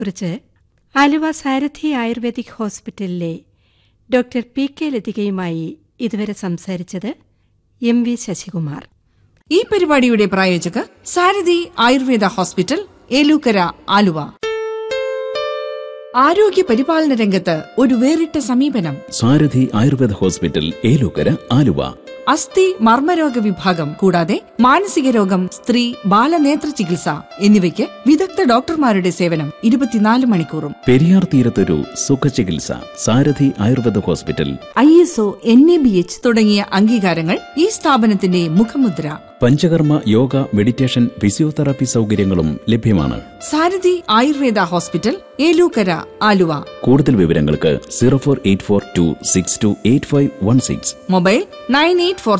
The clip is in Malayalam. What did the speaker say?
കുറിച്ച് ആലുവ സാരഥി ആയുർവേദിക് ഹോസ്പിറ്റലിലെ ഡോക്ടർ പി കെ ലതികയുമായി ഇതുവരെ സംസാരിച്ചത് എം വി ശശികുമാർ ഈ പരിപാടിയുടെ പ്രായോജകർ സാരഥി ആയുർവേദ ഹോസ്പിറ്റൽ ഏലൂക്കര ആലുവ ആരോഗ്യ പരിപാലന രംഗത്ത് ഒരു വേറിട്ട സമീപനം സാരഥി ആയുർവേദ ഹോസ്പിറ്റൽ ഏലൂക്കര ആലുവ അസ്ഥി മർമ്മരോഗ വിഭാഗം കൂടാതെ മാനസിക രോഗം സ്ത്രീ ബാലനേത്ര ചികിത്സ എന്നിവയ്ക്ക് വിദഗ്ധ ഡോക്ടർമാരുടെ സേവനം ഇരുപത്തിനാല് മണിക്കൂറും പെരിയാർ തീരത്തൊരു സുഖചികിത്സ Sarathi Ayurveda hospital I S O N A B H തുടങ്ങിയ അംഗീകാരങ്ങൾ ഈ സ്ഥാപനത്തിന്റെ മുഖമുദ്ര പഞ്ചകർമ്മ യോഗ മെഡിറ്റേഷൻ ഫിസിയോതെറാപ്പി സൗകര്യങ്ങളും ലഭ്യമാണ് സാരഥി ആയുർവേദ ഹോസ്പിറ്റൽ ഏലൂക്കര ആലുവ കൂടുതൽ വിവരങ്ങൾക്ക് zero four eight four two six two eight five one six mobile nine eight four